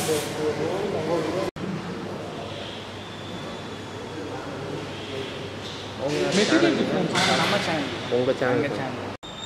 Material difference நம்ம channel உங்கள் channel எங்கள் channel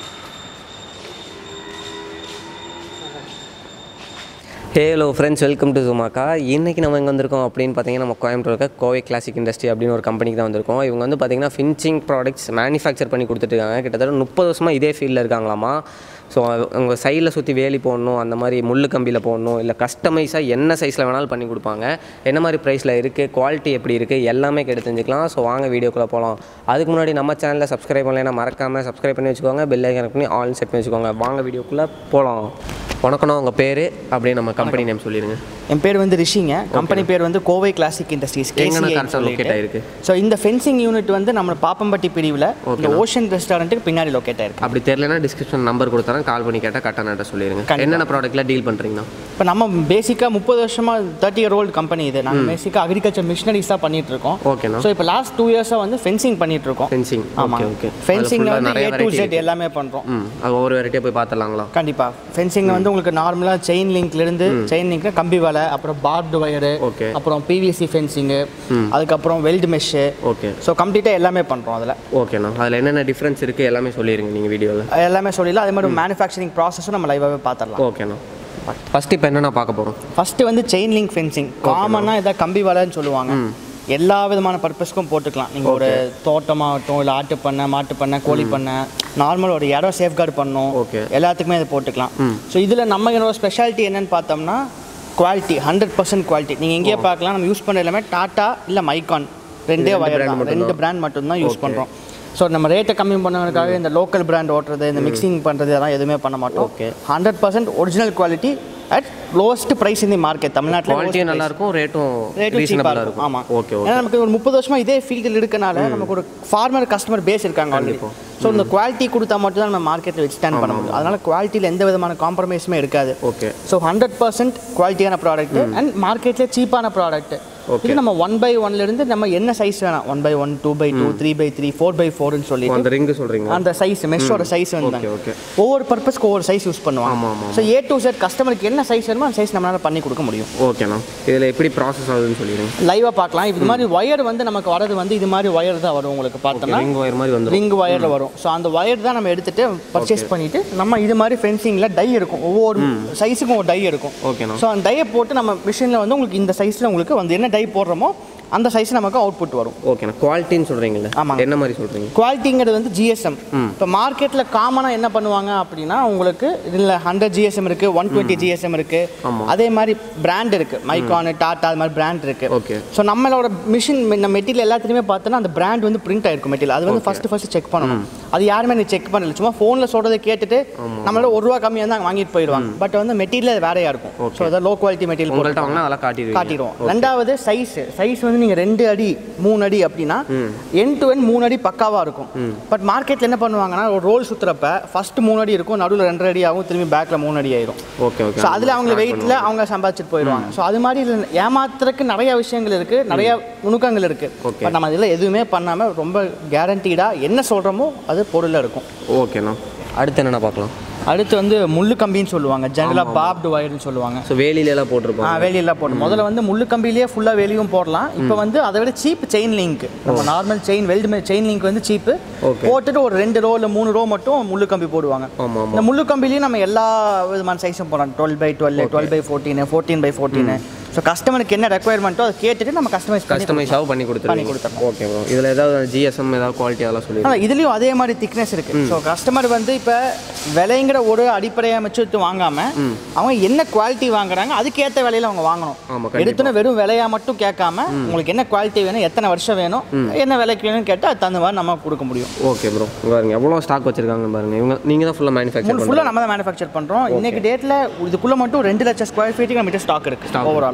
hello friends welcome to ஜுமாக்கா இன்றைக்கி நம்ம எங்கே வந்திருக்கோம் அப்படின்னு பார்த்தீங்கன்னா நம்ம கோயம்புத்தூர் இருக்க கோவை கிளாசிக் இண்டஸ்ட்ரி அப்படின்னு ஒரு கம்பெனிக்கு தான் வந்திருக்கோம் இவங்க வந்து பார்த்தீங்கன்னா ஃபின்ச்சிங் ப்ராடக்ட்ஸ் மேனுஃபேக்சர் பண்ணி கொடுத்துட்ருக்காங்க கிட்டத்தட்ட முப்பது வருஷமாக இதே ஃபீல்டில் இருக்காங்களாமா ஸோ அவங்க சைடில் சுற்றி வேலி போடணும் அந்த மாதிரி முள்ளு கம்பியில் போடணும் இல்லை கஸ்டமைஸாக என்ன சைஸில் வேணாலும் பண்ணி கொடுப்பாங்க என்ன மாதிரி ப்ரைஸில் இருக்குது குவாலிட்டி எப்படி இருக்குது எல்லாமே கேட்டு தெரிஞ்சுக்கலாம் ஸோ வாங்க வீடியோக்குள்ளே போகலாம் அதுக்கு முன்னாடி நம்ம சேனலில் சப்ஸ்கிரைப் பண்ணலைன்னா மறக்காமல் சப்ஸ்கிரைப் பண்ணி வச்சுக்கோங்க பெல் ஐக்கன் பண்ணி ஆல் செட் பண்ணி வச்சுக்கோங்க வாங்க வீடியோக்குள்ளே போகலாம் வணக்கம்ண்ணா உங்கள் பேர் அப்படியே நம்ம கம்பெனி நேம் சொல்லிடுங்க என் பேர் வந்து ரிஷிங்க கம்பெனி பேர் வந்து கோவை கிளாசிக் இண்டஸ்ட்ரீஸ் எங்கண்ணா கரெக்டாக லொக்கேட் ஆயிருக்கு ஸோ இந்த ஃபென்சிங் யூனிட் வந்து நம்ம பாப்பம்பட்டி பிரிவில் இந்த ஓஷன் ரெஸ்டாரண்ட்டுக்கு பின்னாடி லொக்கேட் ஆயிருக்கு அப்படி தெரியலனா டிஸ்கிரிப்ஷன் நம்பர் கொடுத்தாரன் கால் பண்ணி கேட்டால் கரெக்டாக அட்ரஸ் சொல்லிடுங்க என்னென்ன ப்ராடக்ட்ல டீல் பண்ணுறீங்கண்ணா இப்போ நம்ம பேசிக்காக முப்பது வருஷமா தேர்ட்டி இயர் ஓல்டு கம்பெனி இது நாங்கள் பேசிக்காக அக்ரிகல்ச்சர் மிஷினரிஸ் தான் பண்ணிட்டு இருக்கோம் ஓகேண்ணா ஸோ இப்போ லாஸ்ட் டூ இயர்ஸாக வந்து ஃபென்சிங் பண்ணிட்டு இருக்கோம் ஃபென்சிங் ஆமாம் ஓகே ஓகே ஃபென்சிங்கில் வந்து ஏ டு ஜெட் எல்லாமே பண்ணுறோம் ம் அது ஒவ்வொரு வெரைட்டியாக போய் பார்த்துலாங்களா கண்டிப்பாக ஃபென்சிங்கில் வந்து உங்களுக்கு நார்மலாக செயின் லிங்க்லேருந்து செயின் லிங்க்ல கம்பி வலை அப்புறம் பார்டு வயரு ஓகே அப்புறம் பிவிசி ஃபென்சிங்கு அதுக்கப்புறம் வெல்டு மெஷ்ஷு ஓகே ஸோ கம்ப்ளீட்டாக எல்லாமே பண்ணுறோம் அதில் ஓகேண்ணா அதில் என்னென்ன டிஃப்ரென்ஸ் இருக்குது எல்லாமே சொல்லிடுங்க நீங்கள் வீடியோவில் எல்லாமே சொல்லிடலாம் அதே மாதிரி மேனுஃபேக்சரிங் ப்ராசஸும் நம்ம லைவாகவே பார்த்துடலாம் ஓகேண்ணா ஃபஸ்ட்டு இப்போ என்னென்ன பார்க்க போகிறோம் ஃபஸ்ட்டு வந்து செயின் லிங்க் ஃபென்சிங் காமனாக இதை கம்பி வலைன்னு சொல்லுவாங்க எல்லா விதமான பர்பஸ்க்கும் போட்டுக்கலாம் நீங்கள் ஒரு தோட்டமாகட்டும் இல்லை ஆட்டு பண்ணை மாட்டு பண்ணை கோழி பண்ணை நார்மல் ஒரு இடம் சேஃப்கார்டு பண்ணணும் Okay. எல்லாத்துக்குமே இதை போட்டுக்கலாம் ஸோ இதில் நம்ம என்னோட ஸ்பெஷாலிட்டி என்னன்னு பார்த்தோம்னா குவாலிட்டி ஹண்ட்ரட் பர்சன்ட் குவாலிட்டி நீங்கள் எங்கேயே பார்க்கலாம் நம்ம யூஸ் பண்ண எல்லாமே டாட்டா இல்லை மைக்கான் ரெண்டே வயர் தான் ரெண்டு பிராண்ட் மட்டும்தான் யூஸ் பண்ணுறோம் ஸோ நம்ம ரேட்டை கம்மி பண்ணதுக்காக இந்த லோக்கல் பிராண்ட் ஓட்டுறது இந்த மிக்சிங் பண்ணுறது அதெல்லாம் எதுவுமே பண்ண மாட்டோம் Okay. Hundred percent original quality at lowest price இந்த மார்க்கெட் தமிழ்நாட்டில் குவாலிட்டியும் நல்லா இருக்கும் ரேட்டும் ரேட்டும் சீப்பாக ரீசனபிளாக இருக்கும் இருக்கும் ஆமாம் ஓகே ஓகே ஏன்னா நமக்கு ஒரு முப்பது வருஷமா இதே ஃபீல்டில் இருக்கனால நமக்கு ஒரு ஃபார்மர் கஸ்டமர் பேஸ் இருக்காங்க ஆல்ரெடி ஸோ இந்த குவாலிட்டி கொடுத்தா மட்டும் தான் நம்ம மார்க்கெட்டில் வச்சு ஸ்டாண்ட் பண்ண முடியும் அதனால குவாலிட்டியில் எந்த விதமான காம்ப்ரமைஸுமே இருக்காது ஓகே ஸோ ஹண்ட்ரட் பர்சன்ட் குவாலிட்டியான ப்ராடக்ட் அண்ட் மார்க்கெட்லேயே சீப்பான ப்ராடக்ட் இது நம்ம ஒன் பை ஒன்ல இருந்து நம்ம என்ன சைஸ் வேணாம் one by one two by two three by three four by ஃபோர்னு சொல்லி அந்த ரிங்கு சொல்கிறீங்க அந்த சைஸ் மெஷ்ஷோட சைஸ் வந்து ஓகே ஓகே ஒவ்வொரு பர்பஸ்க்கு ஒவ்வொரு சைஸ் யூஸ் பண்ணுவாங்க ஆமாம் ஆமாம் ஸோ ஏ டு செட் கஸ்டமருக்கு என்ன சைஸ் வேணுமோ அந்த சைஸ் நம்மளால பண்ணி கொடுக்க முடியும் ஓகேண்ணா இதில் எப்படி ப்ராசஸ் ஆகுதுன்னு சொல்லிடுங்க லைவாக பார்க்கலாம் இது மாதிரி ஒயர் வந்து நமக்கு வரது வந்து இது மாதிரி ஒயர் தான் வரும் உங்களுக்கு பார்த்தோம்னா ரிங் ஒயர் மாதிரி வந்துடும் ரிங் ஒயரில் வரும் ஸோ அந்த ஒயர் தான் நம்ம எடுத்துட்டு பர்ச்சேஸ் பண்ணிட்டு நம்ம இது மாதிரி ஃபென்சிங்கில் டை இருக்கும் ஒவ்வொரு சைஸுக்கும் ஒரு டை இருக்கும் ஓகேண்ணா ஸோ அந்த டையை போட்டு நம்ம மிஷினில் வந்து உங்களுக்கு இந்த சைஸில் உங்களுக்கு வந்து என்ன டை போடுறோமோ அந்த சைஸ் நமக்கு அவுட்புட் வரும் ஓகேண்ணா குவாலிட்டின்னு சொல்கிறீங்களே ஆமாங்க. என்ன மாதிரி சொல்கிறீங்க குவாலிட்டிங்கிறது வந்து ஜிஎஸ்எம் இப்போ மார்க்கெட்டில் காமனாக என்ன பண்ணுவாங்க அப்படின்னா உங்களுக்கு இதில் ஹண்ட்ரட் ஜிஎஸ்எம் இருக்குது ஒன் டுவெண்ட்டி ஜிஎஸ்எம் இருக்குது அதே மாதிரி பிராண்ட் இருக்குது மைக்கானு டாட்டா அது மாதிரி பிராண்ட் இருக்குது ஓகே ஸோ நம்மளோட மிஷின் நம்ம மெட்டீரியல் எல்லாத்துலேயுமே பார்த்தோன்னா அந்த பிராண்ட் வந்து பிரிண்ட் ஆயிருக்கும் மெட்டீரியல் அது வந்து ஃபஸ்ட்டு ஃபஸ்ட்டு செக் பண்ணணும் அது யாருமே நீ செக் பண்ணல சும்மா ஃபோனில் சொல்கிறத கேட்டுட்டு நம்மளோட ஒரு ரூபா கம்மியாக தான் வாங்கிட்டு போயிடுவாங்க பட் வந்து மெட்டீரியல் வேறையா இருக்கும் ஸோ அதான் லோ குவாலிட்டி மெட்டீரியல் உங்கள்கிட்ட வாங்கினா அதெல்லாம் காட்டிடுவீங்க காட்டிடுவோம் ரெண்டாவது சைஸ் சைஸ் வந்து நீங்கள் ரெண்டு அடி மூணு அடி அப்படின்னா என் டு என் மூணு அடி பக்காவாக இருக்கும் பட் மார்க்கெட்டில் என்ன பண்ணுவாங்கன்னா ஒரு ரோல் சுற்றுறப்ப ஃபர்ஸ்ட் மூணு அடி இருக்கும் நடுவில் ரெண்டரை அடி ஆகும் திரும்பி பேக்கில் மூணு அடி ஆயிரும் ஓகே ஓகே ஸோ அதில் அவங்க வெயிட்டில் அவங்க சம்பாதிச்சுட்டு போயிடுவாங்க ஸோ அது மாதிரி இதுல ஏமாத்துறதுக்கு நிறைய விஷயங்கள் இருக்குது நிறைய நுணுக்கங்கள் இருக்குது Okay. பட் நம்ம இதில் எதுவுமே பண்ணாமல் ரொம்ப கேரண்டீடாக என்ன சொல்கிறோமோ அது பொருளில் இருக்கும் ஓகேண்ணா அடுத்து என்னென்ன பார்க்கலாம் அடுத்து வந்து முள்ளு கம்பின்னு சொல்லுவாங்க ஜென்ரலாக பாப்டு ஒயர்னு சொல்லுவாங்க ஸோ வேலியிலலாம் ஆ போட்டிருப்பாங்க வேலியெல்லாம் போட்டு முதல்ல வந்து முள்ளு கம்பியிலேயே ஃபுல்லாக வெளியும் போடலாம் இப்போ வந்து அதை விட சீப் செயின் லிங்க் நம்ம normal chain weld chain link வந்து சீப்பு Okay. போட்டுட்டு ஒரு ரெண்டு ரோ இல்லை மூணு ரோ மட்டும் முள்ளு கம்பி போடுவாங்க ஆமாம் ஆமாம் இந்த முள்ளு கம்பிலையும் நம்ம எல்லா விதமான சைஸும் போடலாம் twelve by twelve twelve by fourteen fourteen by fourteen so கஸ்டமருக்கு என்ன ரெக்குயர்மெண்ட்டோ அதை கேட்டுட்டு நம்ம கஸ்டமைஸ் பண்ணி கஸ்டமைஸாகவும் பண்ணி கொடுத்துருவீங்க கொடுத்துருவோம். ஓகே ப்ரோ இதில் ஏதாவது ஜிஎஸ்எம் ஏதாவது குவாலிட்டி அதெல்லாம் சொல்லிடுங்க ஆனால் இதுலேயும் அதே மாதிரி திக்னஸ் இருக்கு ஸோ கஸ்டமர் வந்து இப்போ விலைங்கிற ஒரு அடிப்படையை வச்சுட்டு வாங்காம அவங்க என்ன குவாலிட்டி வாங்குறாங்க அதுக்கேற்ற விலையில அவங்க வாங்கணும் ஆமாம் கண்டிப்பாக எடுத்துன வெறும் விலையா மட்டும் கேட்காம உங்களுக்கு என்ன குவாலிட்டி வேணும் எத்தனை வருஷம் வேணும் என்ன விலைக்கு வேணும்னு கேட்டால் அது தகுந்த மாதிரி நம்ம கொடுக்க முடியும் ஓகே ப்ரோ இங்கே பாருங்க எவ்வளோ ஸ்டாக் வச்சிருக்காங்க பாருங்க இவங்க நீங்கள் தான் ஃபுல்லாக மேனுஃபேக்சர் ஃபுல்லாக நம்ம தான் மேனுஃபேக்சர் பண்ணுறோம் இன்னைக்கு டேட்டில் இதுக்குள்ள மட்டும் ரெண்டு லட்சம் ஸ்கொயர் ஃபீட்டுக்கு நம்மகிட்ட ஸ்டாக் இருக்கு ஓவராலாக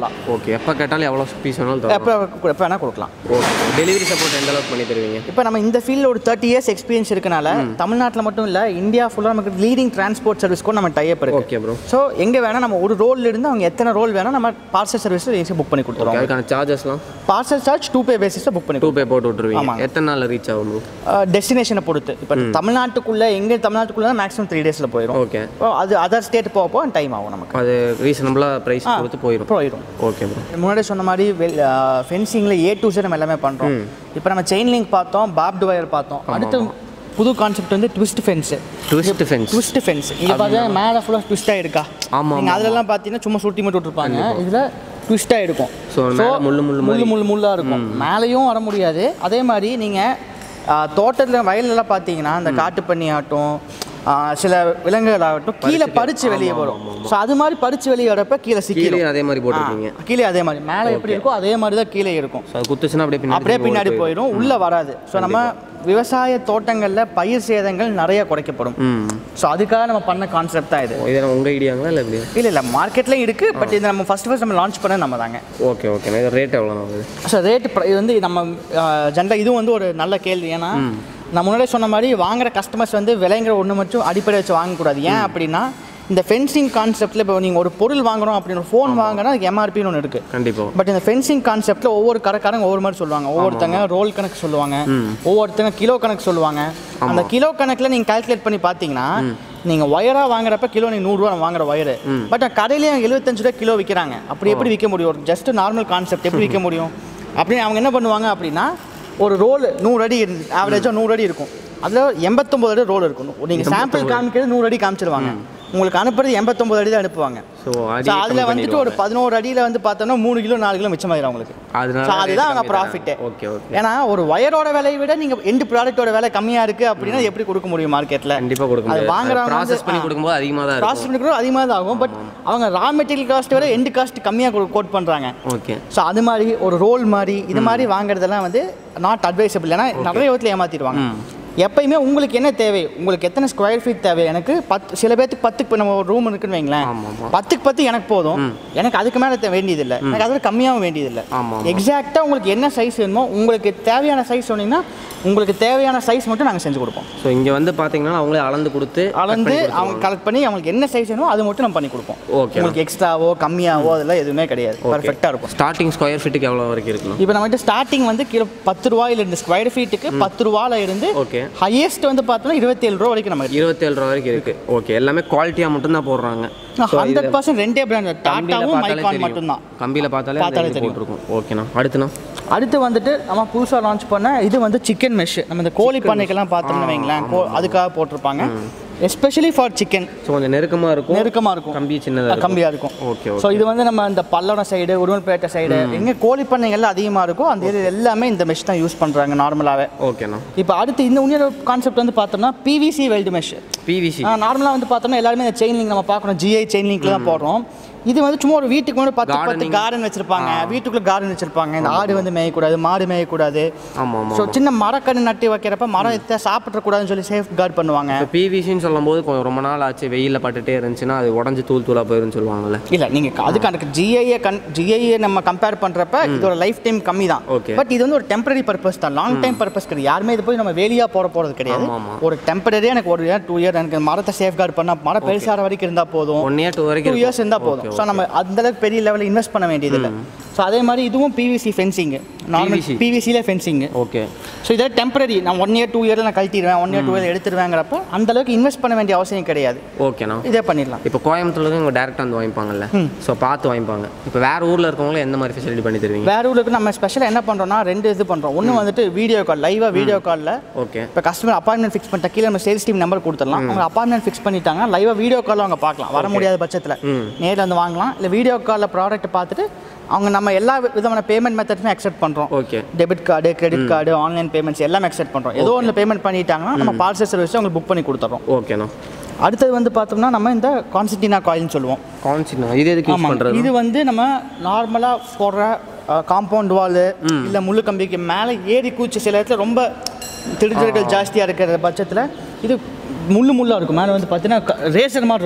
ஓகே எப்போ கேட்டாலும் எவ்வளோ பீஸ் வேணாலும் தரும் எப்போ எப்போ வேணால் கொடுக்கலாம் ஓகே டெலிவரி சப்போர்ட் எந்த அளவுக்கு பண்ணி தருவீங்க இப்போ நம்ம இந்த ஃபீல்டில் ஒரு தேர்ட்டி இயர்ஸ் எக்ஸ்பீரியன்ஸ் இருக்கனால தமிழ்நாட்டில் மட்டும் இல்லை இந்தியா ஃபுல்லாக நமக்கு லீடிங் டிரான்ஸ்போர்ட் சர்வீஸ் கூட நம்ம டைப் இருக்கு ஓகே ப்ரோ ஸோ எங்கே வேணால் நம்ம ஒரு ரோல்ல இருந்து அவங்க எத்தனை ரோல் வேணால் நம்ம பார்சல் சர்வீஸில் ஈஸியாக புக் பண்ணி கொடுத்துருவோம் அதுக்கான சார்ஜஸ்லாம் பார்சல் சார்ஜ் டூ பே பேசிஸில் புக் பண்ணி டூ பே போட்டு விட்ருவீங்க ஆமாங்க. எத்தனை நாளில் ரீச் ஆகும் ப்ரோ டெஸ்டினேஷனை பொறுத்து இப்போ தமிழ்நாட்டுக்குள்ளே எங்கே தமிழ்நாட்டுக்குள்ளே மேக்ஸிமம் த்ரீ டேஸில் போயிடும் ஓகே அது அதர் ஸ்டேட் போக போக டைம் ஆகும் நமக்கு அது ரீசனபிளாக ப்ரைஸ் கொடுத்து போயிடும் போயிடும் ஓகே ப்ரோ முன்னாடி சொன்ன மாதிரி ஃபென்சிங்கில் ஏ டு நம்ம எல்லாமே பண்ணுறோம் இப்போ நம்ம செயின் லிங்க் பார்த்தோம் பாப்டு வயர் பார்த்தோம் அடுத்து புது கான்செப்ட் வந்து twist fence twist fence twist fence இங்கே பார்த்தீங்கன்னா மேலே ஃபுல்லாக ட்விஸ்ட் ஆகிருக்கா ஆமா, நீங்கள் அதிலலாம் பார்த்தீங்கன்னா சும்மா சுட்டி மட்டும் விட்டுருப்பாங்க இதில் ட்விஸ்ட் ஆகிருக்கும் ஸோ மேலே முள்ளு முள்ளு முள்ளு முள்ளு முள்ளாக இருக்கும் மேலேயும் வர முடியாது அதே மாதிரி நீங்கள் தோட்டத்தில் வயல்லலாம் பார்த்தீங்கன்னா அந்த காட்டு பண்ணி ஆகட்டும் ஆ, சில விலங்குகள் ஆகட்டும் கீழே பறிச்சு வெளியே வரும் ஸோ அது மாதிரி பறிச்சு வெளியே வரப்ப கீழே சிக்கிடும் கீழே அதே மாதிரி போட்டிருக்கீங்க ஆ, கீழே அதே மாதிரி மேலே எப்படி இருக்கோ அதே மாதிரி தான் கீழே இருக்கும் ஸோ அது குத்துச்சுன்னா அப்படியே பின்னாடி அப்படியே பின்னாடி போயிடும் உள்ளே வராது ஸோ நம்ம விவசாய தோட்டங்களில் பயிர் சேதங்கள் நிறைய குறைக்கப்படும் ம் ஸோ அதுக்காக நம்ம பண்ண கான்செப்ட் தான் இது இது உங்கள் ஐடியாங்களா இல்லை எப்படி இல்லை இல்லை மார்க்கெட்லேயும் இருக்குது பட் இது நம்ம ஃபஸ்ட் ஃபஸ்ட் நம்ம லான்ச் பண்ண நம்ம தாங்க ஓகே ஓகே இது ரேட் எவ்வளோ ஆகுது ஸோ ரேட் இது வந்து நம்ம ஜென்ரலாக இதுவும் வந்து ஒரு நல்ல கேள்வி ஏன்னா நான் முன்னாடியே சொன்ன மாதிரி வாங்குற கஸ்டமர்ஸ் வந்து விலைங்கிற ஒன்று மட்டும் அடிப்படை வச்சு வாங்கக்கூடாது ஏன் அப்படின்னா இந்த ஃபென்சிங் கான்செப்ட்டில் இப்போ நீங்கள் ஒரு பொருள் வாங்குறோம் அப்படின்னு ஒரு ஃபோன் வாங்கினா அதுக்கு எம்ஆர்பின்னு ஒன்று இருக்குது கண்டிப்பாக பட் இந்த ஃபென்சிங் கான்செப்ட்டில் ஒவ்வொரு கடைக்காரங்க ஒவ்வொரு மாதிரி சொல்லுவாங்க ஒவ்வொருத்தங்க ரோல் கணக்கு சொல்லுவாங்க ஒவ்வொருத்தங்க கிலோ கணக்கு சொல்லுவாங்க அந்த கிலோ கணக்கில் நீங்கள் கால்குலேட் பண்ணி பார்த்தீங்கன்னா நீங்கள் ஒயராக வாங்குறப்ப கிலோ நீங்கள் நூறுரூவா வாங்குற ஒயரு பட் கடையிலேயே எழுபத்தஞ்சு ரூபா கிலோ விற்கிறாங்க அப்படி எப்படி விற்க முடியும் ஒரு ஜஸ்ட் நார்மல் கான்செப்ட் எப்படி விற்க முடியும் அப்படின்னு அவங்க என்ன பண்ணுவாங்க அப்படின்னா ஒரு ரோல் நூறு அடி ஆவரேஜாக நூறு அடி இருக்கும் அதில் எண்பத்தொம்பது அடி ரோல் இருக்கும் நீங்கள் சாம்பிள் காமிக்கிறது நூறு அடி காமிச்சிருவாங்க உங்களுக்கு அனுப்புறது எண்பத்தொம்பது அடி தான் அனுப்புவாங்க ஸோ ஸோ அதில் வந்துட்டு ஒரு பதினோரு அடியில் வந்து பார்த்தோம்னா மூணு கிலோ நாலு கிலோ மிச்சமாயிரும் உங்களுக்கு அதனால ஸோ அதுதான் அவங்க rate கம்மி ப்ராஃபிட்டே தான். ஓகே ஓகே ஏன்னா ஒரு ஒயரோட விலையை விட நீங்கள் எண்டு ப்ராடக்ட்டோட விலை கம்மியாக இருக்குது அப்படின்னா எப்படி கொடுக்க முடியும் மார்க்கெட்டில் கண்டிப்பாக கொடுக்க அது முடியாது வாங்குறவங்க ப்ராசஸ் வந்து, பண்ணி ஆ. கொடுக்கும்போது அதிகமாக தான் ப்ராசஸ் இருக்கும் பண்ணி கூட அதிகமாக தான் ஆகும் பட் அவங்க ரா மெட்டீரியல் காஸ்ட் விட எண்டு காஸ்ட் கம்மியாக கோட் பண்ணுறாங்க ஓகே ஸோ அது மாதிரி ஒரு ரோல் மாதிரி இது மாதிரி வாங்குறதெல்லாம் வந்து நாட் அட்வைசபிள் ஏன்னா நிறைய விதத்தில் ஏமாற்றிடுவாங்க எப்பயுமே உங்களுக்கு என்ன தேவை உங்களுக்கு எத்தனை ஸ்கொயர் ஃபீட் தேவை எனக்கு பத்து சில பேர்த்துக்கு பத்துக்கு இப்போ நம்ம ஒரு ரூம் இருக்குன்னு வைங்களேன் ஆமா, ஆமா. பத்துக்கு பத்து எனக்கு போதும் எனக்கு அதுக்கு மேலே வேண்டியதில்லை எனக்கு அதோட கம்மியாகவும் வேண்டியதில்லை ஆமா, ஆமா. எக்ஸாக்டாக உங்களுக்கு என்ன சைஸ் வேணுமோ உங்களுக்கு தேவையான சைஸ் சொன்னீங்கன்னா உங்களுக்கு தேவையான சைஸ் மட்டும் நாங்கள் செஞ்சு கொடுப்போம் ஸோ இங்கே வந்து பார்த்தீங்கன்னா அவங்களே அளந்து கொடுத்து அளந்து அவங்க கலெக்ட் பண்ணி அவங்களுக்கு என்ன சைஸ் வேணுமோ அது மட்டும் நம்ம பண்ணி கொடுப்போம் Okay. உங்களுக்கு எக்ஸ்ட்ராவோ கம்மியாவோ அதெல்லாம் எதுவுமே கிடையாது பர்ஃபெக்டாக இருக்கும் ஸ்டார்டிங் ஸ்கொயர் ஃபீட்டுக்கு எவ்வளோ வரைக்கும் இருக்கணும் இப்போ நம்மகிட்ட ஸ்டார்டிங் வந்து கிலோ பத்து ரூபாயில இருந்து ஸ்கொயர் ஃபீட்டுக்கு பத்து ரூபாயில இருந்து ஓகே ஹையஸ்ட் வந்து பார்த்தோம்னா இருபத்தேழு ரூபா வரைக்கும் நம்ம இருபத்தேழு ரூபா வரைக்கும் இருக்கு ஓகே எல்லாமே குவாலிட்டியாக மட்டும்தான் போடுறாங்க ஹண்ட்ரட் பர்சன்ட் ரெண்டே பிராண்ட் டாட்டாவும் மைக்கான் மட்டும்தான் கம்பியில் பார்த்தாலே பார்த்தாலே அந்த இது தெரியும். போட்டிருக்கும் ஓகேண்ணா அடுத்துண்ணா அடுத்து வந்துட்டு நம்ம புதுசாக லான்ச் பண்ண இது வந்து சிக்கன் மெஷ் நம்ம இந்த கோழி பண்ணைக்கெல்லாம் பார்த்தோம்னு வைங்களேன் கோ- அதுக்காக போட்டிருப்பாங்க எஸ்பெஷலி ஃபார் சிக்கன் ஸோ கொஞ்சம் நெருக்கமாக இருக்கும் நெருக்கமாக இருக்கும் கம்பி சின்னதாக இருக்கும் கம்மியாக இருக்கும் ஓகே ஸோ இது வந்து நம்ம இந்த பல்லடம் சைடு உடுமல்பேட்டை சைடு எங்கே கோழி பண்ணைகள்லாம் அதிகமாக இருக்கோ அந்த ஏரியா எல்லாமே இந்த மெஷ் தான் யூஸ் பண்ணுறாங்க நார்மலாகவே ஓகேண்ணா இப்போ அடுத்து இந்த இன்னொரு கான்செப்ட் வந்து பார்த்தோம்னா பிவிசி வெல்டு மெஷ் பிவிசி நார்மலாக வந்து பார்த்தோம்னா எல்லாருமே இந்த செயின் லிங்க் நம்ம பார்க்குறோம் ஜிஐ செயின் லிங்க்ல தான் போடுறோம் இது வந்து சும்மா ஒரு வீட்டுக்கு முன்னாடி பத்து பத்து Gardening. கார்டன் வச்சிருப்பாங்க வீட்டுக்குள்ள கார்டன் வச்சிருப்பாங்க இந்த ஆடு வந்து மேயக்கூடாது மாடு மேயக்கூடாது ஆமாம் ஆமாம் ஸோ சின்ன மரக்கன்று நட்டு வைக்கிறப்ப மரம் எத்த சாப்பிட்றக்கூடாதுன்னு சொல்லி சேஃப் கார்டு பண்ணுவாங்க இப்போ பிவிசின்னு சொல்லும்போது கொஞ்சம் ரொம்ப நாள் ஆச்சு வெயிலில் பட்டுட்டே இருந்துச்சுன்னா அது உடஞ்சி தூள் தூளாக போயிருன்னு சொல்லுவாங்கல்ல இல்லை நீங்கள் அதுக்கு எனக்கு ஜிஐஏ கன் ஜிஐஏ நம்ம கம்பேர் பண்ணுறப்ப இதோட லைஃப் டைம் கம்மி தான் Okay. பட் இது வந்து ஒரு டெம்பரரி பர்பஸ் தான் லாங் டைம் பர்பஸ் கிடையாது யாருமே இது போய் நம்ம வேலியாக போட போகிறது கிடையாது ஆமா, ஆமா. ஒரு டெம்பரரியாக எனக்கு ஒரு இயர் டூ இயர் எனக்கு மரத்தை சேஃப் கார்டு பண்ணால் மரம் பெருசாகிற வரைக்கும் இருந்தால் போதும் ஒன் இயர் டூ டூ வரைக்கும் இயர்ஸ் இருந்தால் போதும் ஸோ நம்ம அந்த அளவுக்கு பெரிய லெவலில் இன்வெஸ்ட் பண்ண வேண்டியதில்லை ஸோ அதே மாதிரி இதுவும் பிவிசி ஃபென்சிங் நார்மல் PVC. பிவிசியில் ஃபென்சிங் ஓகே ஸோ இதே டெம்பரரி நான் ஒன் இயர் டூ இயரில் நான் கழட்டிடுவேன் ஒன் இயர் டூ இயர் எடுத்துருவேங்கிறப்ப அந்த அளவுக்கு இன்வெஸ்ட் பண்ண வேண்டிய அவசியம் கிடையாது ஓகேண்ணா இதே பண்ணிடலாம் இப்போ கோயம்புத்தூர்ல இவங்க டேரெக்டாக வந்து வாங்கிப்பாங்கல்ல ஸோ பார்த்து வாங்கிப்பாங்க இப்போ வேற ஊரில் இருக்கவங்களும் எந்த மாதிரி ஃபெசிலிட்டி பண்ணி தருவீங்க வேற ஊருக்கு நம்ம ஸ்பெஷலாக என்ன பண்ணுறோம்னா ரெண்டு இது பண்ணுறோம் ஒன்று வந்துட்டு வீடியோ கால் லைவாக வீடியோ காலில் ஓகே இப்போ கஸ்டமர் அப்பாயின்மெண்ட் ஃபிக்ஸ் பண்ணிட்ட கீழே நம்ம சேல்ஸ் டீம் நம்பர் கொடுத்துடலாம் அவங்க அப்பாயின்மெண்ட் ஃபிக்ஸ் பண்ணிட்டாங்க லைவாக வீடியோ காலில் அவங்க பார்க்கலாம் வர முடியாத பட்சத்தில் நேரில் வந்து வாங்கலாம் இல்லை வீடியோ காலில் ப்ராடக்ட் பார்த்துட்டு அவங்க நம்ம எல்லா விதமான பேமெண்ட் மெத்தட்ஸுமே அக்செப்ட் பண்ணுறோம் okay debit card credit card online payments எல்லாமே அக்செப்ட் பண்ணுறோம் ஏதோ ஒன்று பேமெண்ட் பண்ணிட்டாங்கன்னா நம்ம பார்சல் சர்வீஸ் உங்களுக்கு புக் பண்ணி கொடுத்துறோம் ஓகேண்ணா அடுத்தது வந்து பார்த்தோம்னா நம்ம இந்த கான்ஸ்டினா காயில்னு சொல்லுவோம் கான்சினா இது எதுக்கு யூஸ் ஆமாம் பண்ணுறது இது வந்து நம்ம நார்மலாக போடுற காம்பவுண்ட் வால் இல்லை முள்ளு கம்பிக்கு மேலே ஏறி கூச்சி சில இடத்துல ரொம்ப திடுதிடுகள் ஜாஸ்தியாக இருக்கிற பட்சத்தில் இது முள்ளு முள்ளாக இருக்கும் மேலே வந்து பார்த்தீங்கன்னா ரேசர் மாதிரி இருக்கும்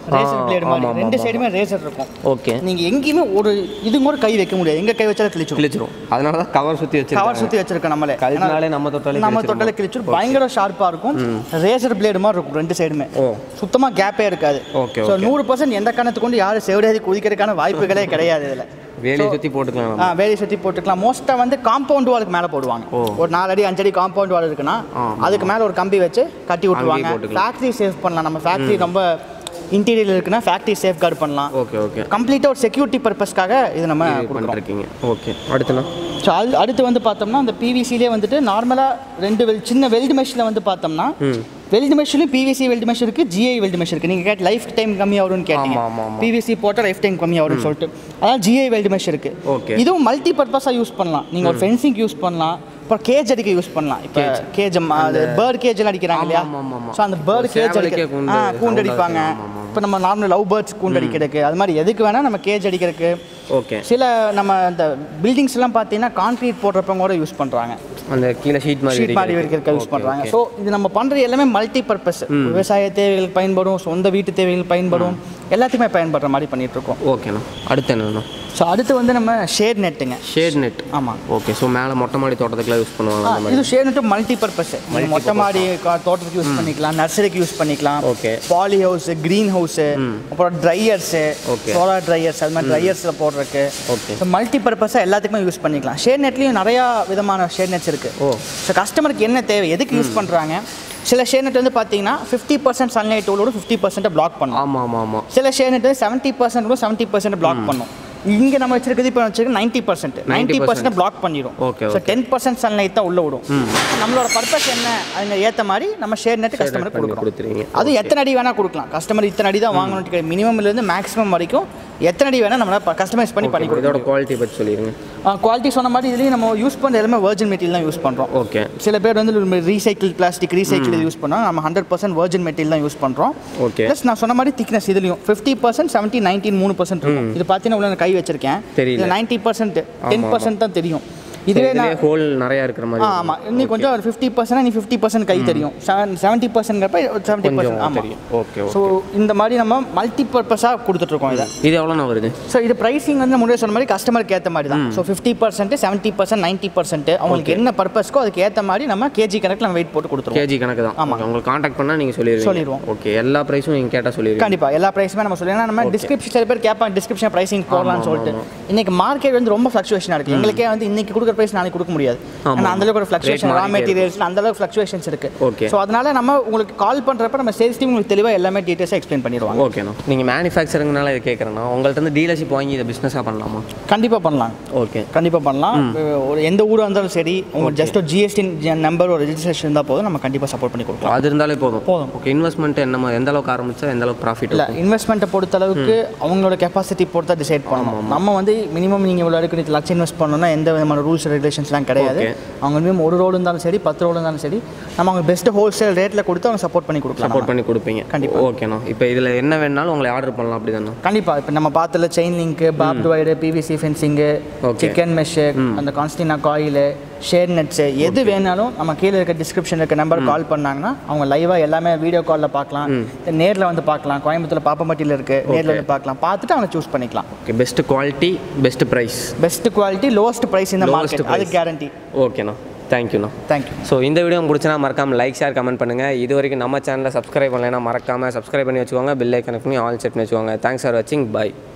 ரேசர் பிளேடு மாதிரி ரெண்டு சைடுமே ரேசர் இருக்கும் ஓகே நீங்க எங்கேயுமே ஒரு இது கூட கை வைக்க முடியாது எங்க கை வச்சாலும் கிழிச்சிடும் கிழிச்சிரும் அதனால தான் கவர் சுற்றி வச்சிருக்காங்க கவர் சுத்தி வச்சிருக்கோம் நம்மளே கழுத்தினாலே நம்ம தொட்டாலே நம்ம தொட்டல கிழிச்சிடும் பயங்கர ஷார்ப்பா இருக்கும் ரேசர் பிளேடு மாதிரி இருக்கும் ரெண்டு சைடுமே ஓ சுத்தமா கேப்பே இருக்காது ஓகே ஸோ நூறு பர்சன்ட் எந்த கணத்து கொண்டு யாரும் செவிடேதி குதிக்கிறதுக்கான வாய்ப்புகளே கிடையாது இதுல வேலையை சுற்றி போட்டுக்கலாம் நம்ம. ஆ வேலையை சுற்றி போட்டுக்கலாம் மோஸ்ட்டாக வந்து காம்பவுண்ட் வாலுக்கு மேலே போடுவாங்க ஒரு நாலு அடி அஞ்சடி காம்பவுண்ட் வால் இருக்குன்னா அதுக்கு மேலே ஒரு கம்பி வச்சு கட்டி விட்டுருவாங்க போட்டுக்கலாம். ஃபேக்ட்ரி சேஃப் பண்ணலாம் நம்ம ஃபேக்ட்ரி ரொம்ப இன்டீரியர் இருக்குன்னா ஃபேக்ட்ரி சேஃப் கார்டு பண்ணலாம் ஓகே ஓகே கம்ப்ளீட்டாக ஒரு செக்யூரிட்டி பர்பஸ்க்காக இது நம்ம பண்ணிருக்கீங்க ஓகே அடுத்துண்ணா ஸோ அது அடுத்து வந்து பார்த்தோம்னா அந்த பிவிசிலே வந்துட்டு நார்மலாக ரெண்டு வெல் சின்ன வெல்டு மெஷினில் வந்து பார்த்தோம்னா வெல்டு மெஷினும் பிவிசி வெல்டு மெஷ் இருக்குது ஜிஐ வெல்டு மெஷ் இருக்குது நீங்கள் கேட் லைஃப் டைம் கம்மியாக வரும்னு கேட்டீங்க ஆமா, ஆமா, ஆமா. பிவிசி போட்டால் லைஃப் டைம் கம்மியாக வரும்னு சொல்லிட்டு அதான் ஜிஐ வெல்டு மெஷ் இருக்குது Okay. இதுவும் மல்டி பர்பஸாக யூஸ் பண்ணலாம் நீங்கள் ஒரு ஃபென்சிங் யூஸ் பண்ணலாம் அப்புறம் கேஜ் அடிக்க யூஸ் பண்ணலாம் இப்போ கேஜ் பேர்ட் கேஜ் எல்லாம் அடிக்கிறாங்க இல்லையா ஆமா, ஆமா, ஆமா. ஸோ அந்த பேர்ட் ஒரு கேஜ் சேவலுக்கே அடிக்க கூண்டு, ஆ கூண்டு round அடிப்பாங்க ஆமா, ஆமா. இப்போ நம்ம நார்மல் லவ் பேர்ட்ஸ் கூண்டு அடிக்கிறதுக்கு அது மாதிரி எதுக்கு வேணால் நம்ம கேஜ் அடிக்கிறதுக்கு ஓகே சில நம்ம இந்த பில்டிங்ஸ் எல்லாம் பார்த்தீங்கன்னா கான்கிரீட் போடுறப்ப கூட யூஸ் பண்ணுறாங்க அந்த கீழே ஷீட் மாதிரி ஷீட் மாதிரி அடிக்கிறது. வைக்கிறதுக்கு யூஸ் Okay, பண்ணுறாங்க okay. ஸோ இது நம்ம பண்ணுறது எல்லாமே மல்டி பர்பஸ் விவசாய தேவைகளுக்கு பயன்படும் சொந்த வீட்டு தேவைகளுக்கு பயன்படும் எல்லாத்துக்குமே பயன்படுற மாதிரி பண்ணிட்டு இருக்கோம் ஓகேண்ணா அடுத்து என்னண்ணா ஸோ அடுத்து வந்து நம்ம ஷேட் நெட்டுங்க ஷேட் நெட் ஆமாம் ஓகே ஸோ மேலே மொட்டை மாடி தோட்டத்துக்குலாம் யூஸ் பண்ணுவாங்க அந்த மாதிரி இது ஷேட் நெட்டு மல்டி பர்பஸ் மொட்டை மாடி கா- தோட்டத்துக்கு யூஸ் பண்ணிக்கலாம் நர்சரிக்கு யூஸ் பண்ணிக்கலாம் Okay. Poly house green house அப்புறம் ட்ரையர்ஸு Okay. சோலார் ட்ரையர்ஸ் அது மாதிரி ட்ரையர்ஸில் போடுறதுக்கு Okay. ஸோ மல்டி பர்பஸாக எல்லாத்துக்குமே யூஸ் பண்ணிக்கலாம் ஷேட் நெட்லேயும் நிறையா விதமான ஷேட் நெட்ஸ் இருக்குது ஓ ஸோ கஸ்டமருக்கு என்ன தேவை எதுக்கு யூஸ் பண்ணுறாங்க சில ஷேர் நெட் வந்து பார்த்தீங்கன்னா ஃபிஃப்டி பர்சன்ட் சன்லைட்டோட ஃபிஃப்டி பர்சன்ட் பிளாக் பண்ணும் ஆமாம் ஆமாம் ஆமாம் சில ஷேர் நெட் வந்து seventy percent seventy percent block பண்ணும் இங்கே நம்ம வச்சிருக்கிறது இப்போ வச்சிருக்க ninety percent ninety percent block பண்ணிடும் Okay, so ten percent sunlight தான் உள்ள விடும் நம்மளோட பர்பஸ் என்ன அதுங்க ஏற்ற மாதிரி நம்ம ஷேர் நெட் கஸ்டமருக்கு பண்ணி கொடுக்குறோம் கொடுத்துருவீங்க அது எத்தனை அடி வேணால் கொடுக்கலாம் கஸ்டமர் இத்தனை அடி தான் வாங்கணும் மினிமம்லேருந்து மேக்ஸிமம் வரைக்கும் எத்தனை அடி வேணால் நம்மளால் கஸ்டமைஸ் பண்ணி பண்ணி இதோட குவாலிட்டி பற்றி சொல்லிடுங்க கொடுக்கலாம் குவாலிட்டி சொன்ன மாதிரி இதுலேயும் நம்ம யூஸ் பண்ணுற எல்லாமே வெர்ஜின் மெட்டீரியல் தான் யூஸ் பண்ணுறோம் ஓகே சில பேர் வந்து ரீசைக்கிள் பிளாஸ்டிக் ரீசைக்கிள் யூஸ் பண்ணோம் நம்ம ஹண்ட்ரட் பர்சன்ட் வெர்ஜின் மெட்டீரியல் தான் யூஸ் பண்ணுறோம் ஓகே ப்ளஸ் நான் சொன்ன மாதிரி திக்னஸ் இதுலையும் ஃபிஃப்டி பர்சன்ட் செவன்ட்டி நைன்டீன் மூணு பர்சன்ட் இருக்கும் இது பார்த்தீங்கன்னா உள்ள நான் கை வச்சிருக்கேன் தெரியல. இது நைன்ட்டி பர்சன்ட் டென் பர்சன்ட் தான் தெரியும் இதுவே நான் இதுலேயே ஹோல் நிறையா இருக்கிற ஆ மாதிரி ஆமாம் இன்னும் கொஞ்சம் ஒரு ஃபிஃப்டி பர்சன்ட் நீ ஃபிஃப்டி பர்சன்ட் கை தெரியும் செவன் செவன்ட்டி பர்சன்ட்ங்கிறப்ப செவன்ட்டி கொஞ்சம் பர்சன்ட் ஆமாம் தெரியும் ஓகே ஸோ இந்த மாதிரி நம்ம மல்டி பர்பஸாக கொடுத்துட்ருக்கோம் இதை இது எவ்வளோண்ணா வருது ஸோ இது ப்ரைஸிங் வந்து முன்னாடி சொன்ன மாதிரி கஸ்டமருக்கு ஏற்ற மாதிரி தான் so fifty percent seventy percent ninety percent அவங்களுக்கு என்ன பர்பஸ்க்கோ அதுக்கு ஏற்ற மாதிரி நம்ம கேஜி கணக்கில் நம்ம வெயிட் போட்டு கொடுத்துருவோம் கேஜி கணக்கு தான் ஆமாம் உங்களுக்கு காண்டாக்ட் பண்ணால் நீங்கள் சொல்லிடுவீங்க சொல்லிடுவோம். ஓகே எல்லா ப்ரைஸும் நீங்கள் கேட்டால் சொல்லிடுவீங்க கண்டிப்பா எல்லா ப்ரைஸுமே நம்ம சொல்லலாம் நம்ம டிஸ்கிரிப்ஷன் சில பேர் கேட்பாங்க டிஸ்கிரிப்ஷன் ப்ரைசிங் போடலாம்னு சொல்லிட்டு இன்னைக்கு மார்க்கெட் வந்து ரொம்ப ஃப்ளக்சுவேஷன் இருக்கு எங்களுக்கே வந்து இன்னைக்கு கொடுக்குற ப்ரைஸ் நாளைக்கு கொடுக்க முடியாது ஆமா. ஏன்னா அந்த அளவுக்கு ஒரு ஃப்ளக்சுவேஷன் Rate ரா மாறிட்டே மெட்டீரியல்ஸ் அந்த அளவுக்கு ஃப்ளக்சுவேஷன்ஸ் இருக்கு Okay. ஸோ அதனால நம்ம உங்களுக்கு கால் பண்றப்ப நம்ம சேல்ஸ் டீம் உங்களுக்கு தெளிவாக எல்லாமே டீட்டெயில்ஸாக எக்ஸ்பிளைன் பண்ணிடுவாங்க ஓகேண்ணா நீங்கள் மேனுஃபேக்சருங்கனால இது கேட்குறேன்னா உங்கள்ட்ட இருந்து டீலர்ஷிப் வாங்கி இதை பிஸ்னஸாக பண்ணலாமா கண்டிப்பா பண்ணலாம் ஓகே கண்டிப்பா பண்ணலாம் ஒரு எந்த ஊராக இருந்தாலும் சரி உங்க ஜஸ்ட் ஒரு ஜிஎஸ்டி நம்பர் ஒரு ரெஜிஸ்ட்ரேஷன் இருந்தால் போதும் நம்ம கண்டிப்பா சப்போர்ட் பண்ணி கொடுக்கலாம் அது இருந்தாலே போதும் போதும். ஓகே இன்வெஸ்ட்மெண்ட் என்ன மாதிரி- எந்த அளவுக்கு ஆரம்பிச்சா எந்த அளவுக்கு ப்ராஃபிட் இல்லை இன்வெஸ்ட்மெண்ட்டை பொறுத்த அளவுக்கு அவங்களோட கெப்பாசிட்டி பொறுத்தா டிசைட் பண்ணணும் நம்ம வந்து மினிமம் நீங்கள் இவ்வளோ இருக்கு இது லட்சம் இன்வெஸ்ட் பண்ணணும்னா எந்த விதமான ரூல்ஸ் ரெகுலேஷன்ஸ்லாம் கிடையாது Okay. அவங்க மினிமம் ஒரு ரோல் இருந்தாலும் சரி பத்து ரோல் இருந்தாலும் சரி நம்ம அவங்க பெஸ்ட் ஹோல்சேல் ரேட்டில் கொடுத்து அவங்க சப்போர்ட் பண்ணி கொடுக்கலாம் சப்போர்ட் பண்ணி கொடுப்பீங்க கண்டிப்பா. ஓகேண்ணா இப்போ இதில் என்ன வேணாலும் உங்களை ஆர்டர் பண்ணலாம் அப்படி தானே கண்டிப்பா இப்போ நம்ம பார்த்தல chain link barbed wire PVC fencing Okay. Chicken mesh அந்த கான்ஸ்டினா காயில் ஷேர் நட்ஸு எது வேணாலும் நம்ம கீழே இருக்க டிஸ்கிரிப்ஷன் இருக்க நம்பர் கால் பண்ணாங்கன்னா அவங்க லைவாக எல்லாமே வீடியோ காலில் பார்க்கலாம் நேரில் வந்து பார்க்கலாம் கோயம்புத்தூர் பாப்பம்பட்டியில் இருக்கு நேரில் வந்து பார்க்கலாம் பார்த்துட்டு அவங்க சூஸ் பண்ணிக்கலாம் okay best quality best price best quality lowest price இந்த Lowest மார்க்கெட் அது price. கேரண்டி ஓகேண்ணா தேங்க்யூண்ணா தேங்க்யூ ஸோ இந்த வீடியோ பிடிச்சினா மறக்காம லைக் ஷேர் கமெண்ட் பண்ணுங்கள் இது வரைக்கும் நம்ம சேனலை சப்ஸ்கிரைப் பண்ணலைன்னா மறக்காமல் சப்ஸ்கிரைப் பண்ணி வச்சுக்கோங்க பில் ஐக்கன் பண்ணி ஆல் செட் பண்ணி வச்சுக்கோங்க தேங்க்ஸ் ஃபார் வாட்சிங் பை